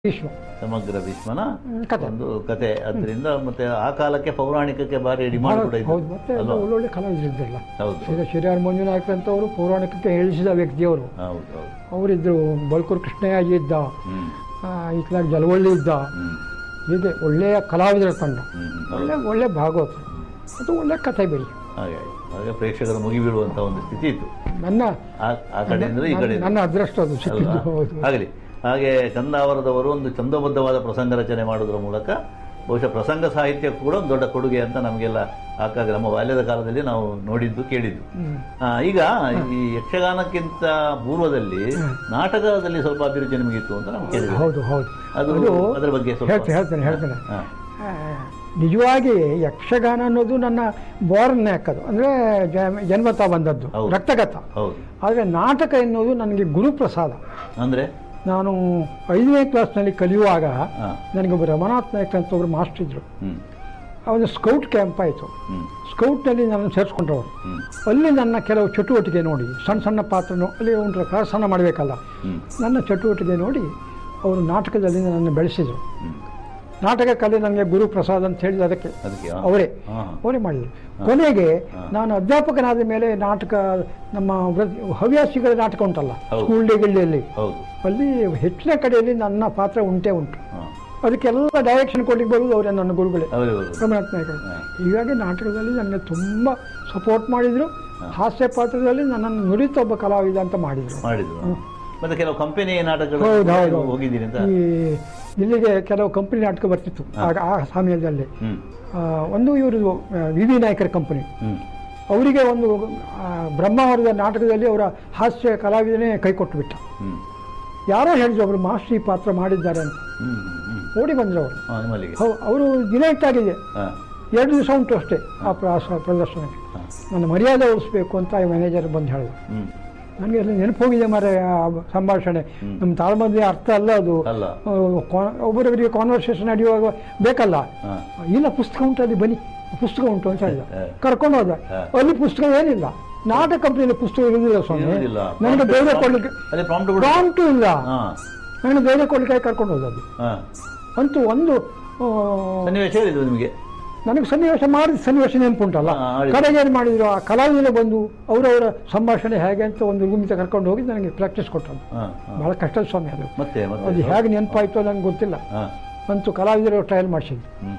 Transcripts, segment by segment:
ಭೀಷ್ಮ ಸಮಗ್ರ ಭೀಷ್ಮನ ಹ್ಮ್, ಕಥೆ. ಒಂದು ಕತೆ ಅದರಿಂದ ಮತ್ತೆ ಆ ಕಾಲಕ್ಕೆ ಪೌರಾಣಿಕಕ್ಕೆ ಭಾರಿ ಡಿಮಾಂಡ್ ಕೂಡ ಹೌದು ಇದೆ ಮತ್ತೆ ಎಲ್ಲ ಅಲ್ವಾ? ಒಳ್ಳೊಳ್ಳೆ ಕಲಾವಿದರಿದ್ರಲ್ಲ ಹೌದು ಶ್ರೀ ಶ್ರೀರಾಮ ಮಂಜುನಾಯಕ್ ಅಂತವರು ಪೌರಾಣಿಕಕ್ಕೆ ಹೇಳಿಸಿದ ವ್ಯಕ್ತಿಯವರು ಹೌದು ಹೌದು ಅವರಿದ್ದರು ಬಳ್ಕೂರು ಕೃಷ್ಣಯ್ಯ ಇದ್ದ ಹ್ಮ್ ಇತ್ಲಾಗ ಜಲವಳ್ಳಿ ಇದ್ದ ಹ್ಮ್ ಹೀಗೆ ಒಳ್ಳೆಯ ಕಲಾವಿದರ ತಂಡ ಹ್ಮ್ ಹ್ಮ್, ಒಳ್ಳೆ ಹೌದು ಒಳ್ಳೆ ಭಾಗವತ ಅದು ಒಳ್ಳೆ ಕಥೆ ಬೆಳಿ ಹಾಗೆ ಹಾಗೆ ಪ್ರೇಕ್ಷಕರು ಮುಗಿಬೀಳುವಂತ ಒಂದು ಸ್ಥಿತಿ ಇತ್ತು ನನ್ನ ಆ ಆ ಕಡೆಯಿಂದ ಈ ಕಡೆ ನನ್ನ ಅದೃಷ್ಟ ಅದು ಸಿಕ್ಕಿದ್ದು ಹೌದು ಆಗಲಿ ಹಾಗೆ ಕಂದಾವರದವರು ಒಂದು ಚಂದಬದ್ಧವಾದ ಪ್ರಸಂಗ ರಚನೆ ಮಾಡೋದ್ರ ಮೂಲಕ ಬಹುಶಃ ಪ್ರಸಂಗ ಸಾಹಿತ್ಯ ಕೂಡ ಒಂದು ದೊಡ್ಡ ಕೊಡುಗೆ ಅಂತ ನಮಗೆಲ್ಲ ಆಗಾಗ ನಮ್ಮ ಬಾಲ್ಯದ ಕಾಲದಲ್ಲಿ ನಾವು ನೋಡಿದ್ದು ಕೇಳಿದ್ದು ಹ್ಮ್. ಆ, ಈಗ ಈ ಯಕ್ಷಗಾನಕ್ಕಿಂತ ಪೂರ್ವದಲ್ಲಿ ನಾಟಕದಲ್ಲಿ ಸ್ವಲ್ಪ ಅಭಿರುಚಿ ನಿಮಗಿತ್ತು ಅಂತ ನಾವು ಕೇಳಿದ್ವಿ ಹೌದು ಹೌದು ಅದು ಅದರ ಬಗ್ಗೆ ಸ್ವಲ್ಪ ಹೇಳ್ತೇನೆ ಹೇಳ್ತೇನೆ ಹೇಳ್ತೇನೆ ಹಾ. ಆ, ನಿಜವಾಗಿ ಯಕ್ಷಗಾನ ಅನ್ನೋದು ನನ್ನ ಬೋರ್ನ್ ಹಾಕೋದು ಅಂದರೆ ಜನ್ಮತ ಬಂದದ್ದು ಹೌದು. ರಕ್ತಗತ ಹೌದು ಆದರೆ ನಾಟಕ ಎನ್ನುವುದು ನನಗೆ ಗುರುಪ್ರಸಾದ ಅಂದ್ರೆ ನಾನು ಐದನೇ ಕ್ಲಾಸ್ನಲ್ಲಿ ಕಲಿಯುವಾಗ ಹಾ. ನನಗೊಬ್ಬ ರಮನಾಥ್ ನಾಯಕ್ ಅಂತ ಒಬ್ಬರು ಮಾಸ್ಟರ್ ಇದ್ದರು ಹ್ಮ್ ಒಂದು ಸ್ಕೌಟ್ ಕ್ಯಾಂಪ್ ಆಯಿತು ಹ್ಮ್ ಸ್ಕೌಟ್ನಲ್ಲಿ ನನ್ನನ್ನು ಸೇರಿಸ್ಕೊಂಡ್ರವರು ಹ್ಮ್ ಅಲ್ಲಿ ನನ್ನ ಕೆಲವು ಚಟುವಟಿಕೆ ನೋಡಿ ಸಣ್ಣ ಸಣ್ಣ ಪಾತ್ರ ಅಲ್ಲಿ ಒಂದು ಪ್ರಸನ್ನ ಮಾಡಬೇಕಲ್ಲ ಹ್ಮ್ ನನ್ನ ಚಟುವಟಿಕೆ ನೋಡಿ ಅವರು ನಾಟಕದಲ್ಲಿ ನನ್ನನ್ನು ಬೆಳೆಸಿದರು ಹ್ಮ್ ನಾಟಕ ಕಲೆ ನನಗೆ ಗುರು ಪ್ರಸಾದ್ ಅಂತ ಹೇಳಿದ ಅದಕ್ಕೆ ಅದಕ್ಕೆ ಆ? ಅವರೇ ಹಾ, ಹಾ. ಅವರೇ ಮಾಡಿದರು ಕೊನೆಗೆ ನಾನು ಅಧ್ಯಾಪಕನಾದ ಮೇಲೆ ನಾಟಕ ನಮ್ಮ ವೃತ್ತಿ- ಹವ್ಯಾಸಿಗಳ ನಾಟಕ ಉಂಟಲ್ಲ ಹೌದು. ಸ್ಕೂಲ್ ಡೇಗಳಲ್ಲಿ ಹೌದು ಅಲ್ಲಿ ಹೆಚ್ಚಿನ ಕಡೆಯಲ್ಲಿ ನನ್ನ ಪಾತ್ರ ಉಂಟೇ ಉಂಟು ಹಾ. ಅದಕ್ಕೆಲ್ಲ ಡೈರೆಕ್ಷನ್ ಕೊಡ್ಲಿಕ್ಕೆ ಬರುವುದು ಅವರೇ ನನ್ನ ಗುರುಗಳೇ ಅವರೇ ಬರುದು. ರಮನಾಥ್ ನಾಯ್ಕರು ಹಾ. ಹೀಗಾಗಿ ನಾಟಕದಲ್ಲಿ ನನಗೆ ತುಂಬ ಸಪೋರ್ಟ್ ಮಾಡಿದರು ಹಾಸ್ಯ ಪಾತ್ರದಲ್ಲಿ ನನ್ನನ್ನು ನುರಿತ ಒಬ್ಬ ಕಲಾವಿದ ಅಂತ ಮಾಡಿದರು ಮಾಡಿದ್ರು ಮತ್ತೆ ಕೆಲವು ಕಂಪನಿ ನಾಟಕಗಳು ಹೌದು ಹೌದು ಹೋಗಿದ್ದೀನಿ ಅಂತ ಈ ಇಲ್ಲಿಗೆ ಕೆಲವು ಕಂಪನಿ ನಾಟಕ ಬರ್ತಿತ್ತು ಆಗ ಆ ಸಮಯದಲ್ಲಿ ಹ್ಮ್ ಆ, ಒಂದು ಇವರು ವಿ ವಿ ನಾಯಕರ ಕಂಪನಿ ಹ್ಮ್ ಅವರಿಗೆ ಒಂದು ಆ, ಬ್ರಹ್ಮಾವರದ ನಾಟಕದಲ್ಲಿ ಅವರ ಹಾಸ್ಯ ಕಲಾವಿದನೇ ಕೈ ಕೊಟ್ಟು ಬಿಟ್ಟ ಹ್ಮ್ ಯಾರೋ ಹೇಳಿದ್ರು ಅವರು ಮಾಸ್ಟರ್ ಈ ಪಾತ್ರ ಮಾಡಿದ್ದಾರೆ ಅಂತ ಹ್ಮ್ ಹ್ಮ್ ಓಡಿ ಬಂದರು ಅವರು ಹಾ, ನಿಮ್ಮಲ್ಲಿಗೆ ಹೌ ಅವರು ದಿನ ಇಟ್ಟಾಗಿದೆ ಹಾ ಎರಡು ದಿವಸ ಉಂಟು ಅಷ್ಟೇ ಆ ಪ್ರ- ಆ ಪ್ರದರ್ಶನಕ್ಕೆ ಹಾ. ನನ್ನ ಮರ್ಯಾದೆ ಉಳಿಸ್ಬೇಕು ಅಂತ ಮ್ಯಾನೇಜರ್ ಬಂದು ಹೇಳಿದ್ರು ಹ್ಮ್ ನನಗೆ ಎಲ್ಲ ನೆನಪು ಹೋಗಿದೆ ಮಾರೆ ಆ ಸಂಭಾಷಣೆ ಹ್ಮ್. ನಮ್ಮ ತಾಳ್ಮದ್ದೆ ಅರ್ಥ ಅಲ್ಲ ಅದು ಅಲ್ಲ ಆ, ಕಾ- ಒಬ್ಬರೊಬ್ಬರಿಗೆ ಕಾನ್ವರ್ಸೇಷನ್ ನಡೆಯುವಾಗ ಬೇಕಲ್ಲ ಹಾ ಇಲ್ಲ ಪುಸ್ತಕ ಉಂಟು ಅಲ್ಲಿ ಬನ್ನಿ ಪುಸ್ತಕ ಉಂಟು ಅಂತ ಹೇಳಿದ ಹಾ. ಕರ್ಕೊಂಡು ಹೋದ ಹಾ. ಅಲ್ಲಿ ಪುಸ್ತಕ ಏನಿಲ್ಲ ನಾಟಕ ಕಂಪ್ನಿಯಲ್ಲಿ ಪುಸ್ತಕ ಇರುವುದಿಲ್ಲ ಸ್ವಾಮಿ ಇರುವುದಿಲ್ಲ. ನನಗೆ ಧೈರ್ಯ ಕೊಡ್ಲಿಕ್ಕೆ ಅದೇ ಪ್ರಾಂಪ್ಟ್ ಕೂಡ ಪ್ರಾಂಪ್ಟು ಇಲ್ಲ ಹಾ ನನಗೆ ಧೈರ್ಯ ಕೊಡ್ಲಿಕ್ಕೆ ಕರ್ಕೊಂಡು ಹೋದದ್ದು ಹಾ ಅಂತೂ ಒಂದು ಆ, ಸನ್ನಿವೇಶ ಹೇಳಿದ್ರು ನಿಮಗೆ ನನಗೆ ಸನ್ನಿವೇಶ ಮಾಡಿದ ಸನ್ನಿವೇಶ ನೆನಪುಂಟಲ್ಲ ಹಾ, ಆಡಿದ್ದು. ಕಡೆಗೆ ಏನು ಮಾಡಿದ್ರು ಆ ಕಲಾವಿದರು ಬಂದು ಅವರವರ ಸಂಭಾಷಣೆ ಹೇಗೆ ಅಂತ ಒಂದು ರೂಮಿತ ಕರ್ಕೊಂಡು ಹೋಗಿ ನನಗೆ ಪ್ರಾಕ್ಟೀಸ್ ಕೊಟ್ಟದ್ದು ಹಾ ಹಾ. ಬಹಳ ಕಷ್ಟದ ಸ್ವಾಮಿ ಅದು ಮತ್ತೆ ಅದು ಮತ್ತೆ ಹೇಗೆ ನೆನಪಾಯ್ತೋ ನನಗೆ ಗೊತ್ತಿಲ್ಲ ಹಾ ಅಂತೂ ಕಲಾವಿದರು ಟ್ರಯಲ್ ಮಾಡಿಸಿದ್ದು ಹ್ಮ್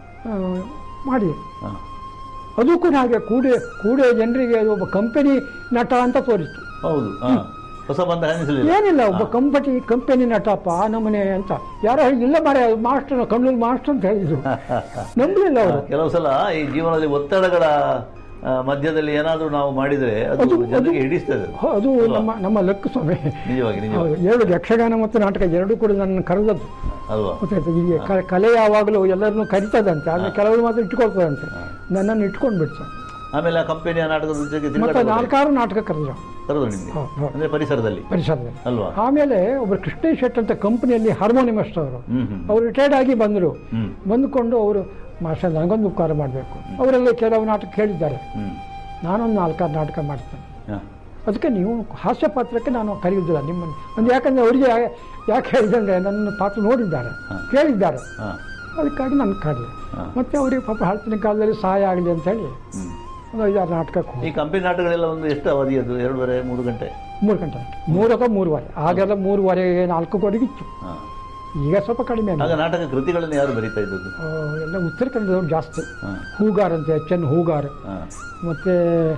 ಆ, ಮಾಡಿ ಹಾ ಅದು ಕೂಡ ಹಾಗೆ ಕೂಡೆ ಕೂಡೆ ಜನರಿಗೆ ಅದು ಒಬ್ಬ ಕಂಪನಿ ನಟ ಅಂತ ತೋರಿಸ್ತು ಹೌದು ಹಾ ಹೊಸ ಬಂದ ಅನಿಸಲಿಲ್ಲ ಏನಿಲ್ಲ ಒಬ್ಬ ಕಂಪನಿ ಕಂಪನಿ ನಟಪ್ಪ ಆ ನಮೂನೆ ಅಂತ ಯಾರೋ ಹೇಳಿ ಇಲ್ಲ ಮಾರೆ ಮಾಸ್ಟರ್ ಕಣ್ಣೂರು ಮಾಸ್ಟರ್ ಅಂತ ಹೇಳಿದ್ರು ನಂಬಲಿಲ್ಲ ಅವರು ಕೆಲವು ಸಲ ಈ ಜೀವನದಲ್ಲಿ ಒತ್ತಡಗಳ ಆ, ಮಧ್ಯದಲ್ಲಿ ಏನಾದ್ರೂ ನಾವು ಮಾಡಿದ್ರೆ ಅದು ಅದು- ಜನರಿಗೆ ಹಿಡಿಸ್ತದೆ ಅದು. ಅದು ನಮ್ಮ ನಮ್ಮ ಲೆಕ್ಕ ಸ್ವಾಮಿ ನಿಜವಾಗಿ ನಿಜವಾಗಿ ಹೌದು, ಎರಡು ಯಕ್ಷಗಾನ ಮತ್ತು ನಾಟಕ ಎರಡೂ ಕೂಡ ನನ್ನ ಕರೆದದ್ದು ಅಲ್ವಾ ಗೊತ್ತಾಯ್ತು ಈಗ ಕ- ಕಲೆ ಯಾವಾಗಲೂ ಎಲ್ಲರನ್ನೂ ಕರಿತದಂತೆ ಆದರೆ ಕೆಲವರು ಮಾತ್ರ ಇಟ್ಕೊಳ್ತದಂತೆ ನನ್ನನ್ನು ಇಟ್ಕೊಂಡು ಬಿಡ್ತು ಆಮೇಲೆ ಆ ಕಂಪನಿಯ ನಾಟಕದ ಜೊತೆಗೆ ಮತ್ತೆ ತಿರುಗಾಟ ನಾಲ್ಕಾರು ನಾಟಕ ಕರೆದ್ರು ಕರೆದು ನಿಮಗೆ ಹೌದು, ಹೌದು. ಅಂದ್ರೆ ಪರಿಸರದಲ್ಲಿ ಪರಿಸರದಲ್ಲಿ ಅಲ್ವಾ ಆಮೇಲೆ ಒಬ್ಬರು ಕೃಷ್ಣ ಶೆಟ್ ಅಂತ ಕಂಪನಿಯಲ್ಲಿ ಹಾರ್ಮೋನಿಯಮಿಸ್ಟ್ ಅವರು ಹ್ಮ್ ಹ್ಮ್ ಅವರು ರಿಟೈರ್ಡ್ ಆಗಿ ಬಂದರು ಹ್ಮ್ ಬಂದುಕೊಂಡು ಅವರು ಮಾಸ್ಟರ್ ನನಗೊಂದು ಉಪಕಾರ ಮಾಡಬೇಕು ಅವರೆಲ್ಲ ಕೆಲವು ನಾಟಕ ಹೇಳಿದ್ದಾರೆ ಹ್ಮ್ ನಾನೊಂದು ನಾಲ್ಕಾರು ನಾಟಕ ಮಾಡ್ತೇನೆ ಹಾ. ಅದಕ್ಕೆ ನೀವು ಹಾಸ್ಯ ಪಾತ್ರಕ್ಕೆ ನಾನು ಕರೆಯುವುದಿಲ್ಲ ನಿಮ್ಮನ್ನು ಒಂದು ಯಾಕಂದರೆ ಅವರಿಗೆ ಯಾಕೆ ಹೇಳಿದಂದರೆ ನನ್ನ ಪಾತ್ರ ನೋಡಿದ್ದಾರೆ ಕೇಳಿದ್ದಾರೆ ಹಾ ಅದಕ್ಕಾಗಿ ನನ್ನ ಕರೆದೆ ಹಾ. ಮತ್ತು ಅವರಿಗೆ ಪಾಪ ಹಳ್ತಿನ ಕಾಲದಲ್ಲಿ ಸಹಾಯ ಆಗಲಿ ಅಂತ ಹೇಳಿ ಹ್ಮ್ ಒಂದು ಐದಾರು ನಾಟಕಕ್ಕೆ ಹೋಗಿ ಈ ಕಂಪನಿ ನಾಟಕಗಳೆಲ್ಲ ಒಂದು ಎಷ್ಟು ಅವಧಿ ಅದು ಎರಡೂವರೆ ಮೂರು ಗಂಟೆ ಮೂರು ಗಂಟೆ ಮೂರು ಅಥವಾ ಮೂರುವರೆ ಆಗೆಲ್ಲ ಮೂರುವರೆ ನಾಲ್ಕು ಕೊಡಗಿತ್ತು ಹಾ. ಈಗ ಸ್ವಲ್ಪ ಕಡಿಮೆ ಆಗಿದೆ ಆಗ ನಾಟಕ ಕೃತಿಗಳನ್ನು ಯಾರು ಬರೀತಾ ಇದ್ದದ್ದು ಆ, ಎಲ್ಲ ಉತ್ತರ ಕನ್ನಡದವ್ರು ಜಾಸ್ತಿ ಹಾ. ಹೂಗಾರ್ ಅಂತ ಎಚ್ ಎನ್ ಹೂಗಾರ್ ಹಾ. ಮತ್ತು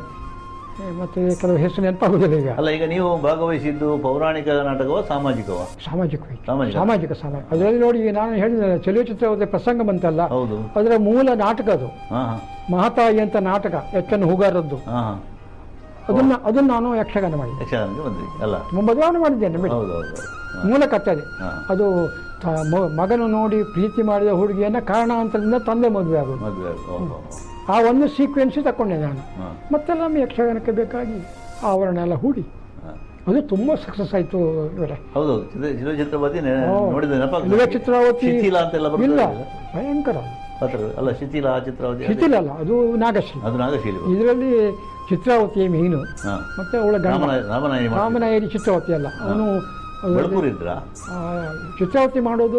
ಮತ್ತು ಕೆಲವು ಹೆಸರು ನೆನಪಾಗೋದಿಲ್ಲ ಈಗ ಅಲ್ಲ ಈಗ ನೀವು ಭಾಗವಹಿಸಿದ್ದು ಪೌರಾಣಿಕ ನಾಟಕವ ಸಾಮಾಜಿಕವ ಸಾಮಾಜಿಕ ಸಾಮಾಜಿಕ. ಸಾಮಾಜಿಕ ಸಾಮಾಜಿಕ ಅದರಲ್ಲಿ ನೋಡಿ ಈಗ ನಾನು ಹೇಳಿದ ಚಲನಚಿತ್ರ ಪ್ರಸಂಗ ಬಂತಲ್ಲ ಹೌದು ಅದರ ಮೂಲ ನಾಟಕ ಅದು ಹಾ ಹಾ ಮಹಾತಾಯಿ ಅಂತ ನಾಟಕ ಎಚ್ ಎನ್ ಹೂಗಾರದ್ದು ಹಾ ಹಾ ಅದನ್ನ ಅದನ್ನು ನಾನು ಯಕ್ಷಗಾನ ಮಾಡಿದ್ದೆ ಯಕ್ಷಗಾನಕ್ಕೆ ಬಂದ್ರಿ ಅಲ್ಲ ತುಂಬ ಬದಲಾವಣೆ ಮಾಡಿದ್ದೇನೆ ಬಿಡಿ ಹೌದು ಹೌದು ಹಾ. ಮೂಲ ಕಥೆ ಅದೇ ಹಾ. ಅದು ತ- ಮ- ಮಗನು ನೋಡಿ ಪ್ರೀತಿ ಮಾಡಿದ ಹುಡುಗಿಯನ್ನ ಕಾರಣಾಂತರದಿಂದ ತಂದೆ ಮದುವೆ ಆಗೋದು ಮದುವೆ ಆಗೋದು. ಓಹೋ, ಓಹೋ. ಆ ಒಂದು ಸೀಕ್ವೆನ್ಸ್ ತಗೊಂಡೆ ನಾನು ಹಾ, ಮತ್ತೆಲ್ಲ ನಮ್ಮ ಯಕ್ಷಗಾನಕ್ಕೆ ಬೇಕಾಗಿ ಆವರಣ ಎಲ್ಲ ಹೂಡಿ ಹಾ. ಅದು ತುಂಬ ಸಕ್ಸಸ್ ಆಯಿತು ಇವರೇ ಹೌದು ಚಿತ್ರ- ಚಿತ್ರಚಿತ್ರಪತಿ ನೆ- ಓ. ನೋಡಿದ ನೆನಪಾಗ್ತದೆ. ಇಲ್ಲೇ ಚಿತ್ರಾವತಿ ಶಿಥಿಲ ಅಂತೆಲ್ಲ ಬರ್ತದೆ ಇಲ್ಲ ಇಲ್ಲ? ಭಯಂಕರ ಪಾತ್ರ ಅಲ್ಲ ಶಿಥಿಲ ಆ ಚಿತ್ರಾವತಿ ಅದೇ. ಶಿಥಿಲ ಅಲ್ಲ ಅದು ನಾಗಶ್ರೀ ಅದು ನಾಗಶೀಲಿ ಇದರಲ್ಲಿ ಚಿತ್ರಾವತಿ ಮೇಯ್ನು ಹಾ ಮತ್ತೆ ಅವಳ ಗಂಡ ರಾಮನಾಯ ರಾಮನಾಯಣಿ ಮಾಡ್ತಿದ್ರು. ರಾಮನಾಯರಿ ಚಿತ್ರವತಿ ಅಲ್ಲ ಅವನು ಬಳಕೂರು ಇದ್ರಾ ಚಿತ್ರಾವತಿ ಮಾಡೋದು